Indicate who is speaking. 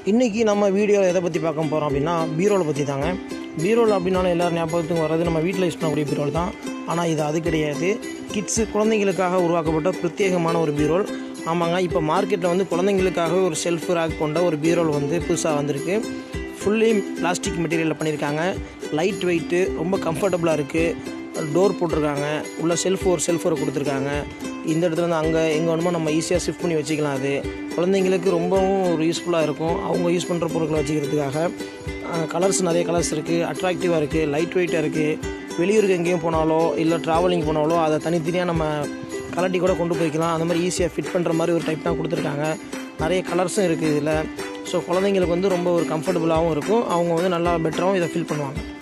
Speaker 1: இன்றைக்கி நம்ம வீடியோவில் எதை பற்றி பார்க்க போகிறோம் அப்படின்னா பீரோலை பற்றி தாங்க பீரோல் அப்படின்னாலும் எல்லோரும் ஞாபகத்துக்கு வர்றது நம்ம வீட்டில் யூஸ் பண்ணக்கூடிய பீரோல் தான் ஆனால் இது அது கிடையாது கிட்ஸு குழந்தைங்களுக்காக உருவாக்கப்பட்ட பிரத்யேகமான ஒரு பீரோல் ஆமாங்க இப்போ மார்க்கெட்டில் வந்து குழந்தைங்களுக்காக ஒரு செல்ஃப் ரேக் கொண்ட ஒரு பீரோல் வந்து புதுசாக வந்திருக்கு ஃபுல்லி பிளாஸ்டிக் மெட்டீரியலில் பண்ணியிருக்காங்க லைட் வெயிட்டு ரொம்ப கம்ஃபர்டபுளாக இருக்குது டோர் போட்டிருக்காங்க உள்ள செல்ஃப் ஒரு செல்ஃப் ஒரு கொடுத்துருக்காங்க இந்த இடத்துல இருந்து அங்கே எங்கே வேணுமோ நம்ம ஈஸியாக ஷிஃப்ட் பண்ணி வச்சுக்கலாம் அது குழந்தைங்களுக்கு ரொம்பவும் ஒரு யூஸ்ஃபுல்லாக இருக்கும் அவங்க யூஸ் பண்ணுற பொருட்களை வச்சுக்கிறதுக்காக கலர்ஸ் நிறைய கலர்ஸ் இருக்குது அட்ராக்டிவாக இருக்குது லைட் வெயிட்டாக இருக்குது வெளியூருக்கு எங்கேயும் போனாலோ இல்லை ட்ராவலிங் போனாலோ அதை தனித்தனியாக நம்ம கலட்டி கூட கொண்டு போய்க்கலாம் அந்த மாதிரி ஈஸியாக ஃபிட் பண்ணுற மாதிரி ஒரு டைப் தான் கொடுத்துருக்காங்க நிறைய கலர்ஸும் இருக்குது இதில் ஸோ குழந்தைங்களுக்கு வந்து ரொம்ப ஒரு கம்ஃபர்டபுளாகவும் இருக்கும் அவங்க வந்து நல்லா பெட்டராகவும் இதை ஃபீல் பண்ணுவாங்க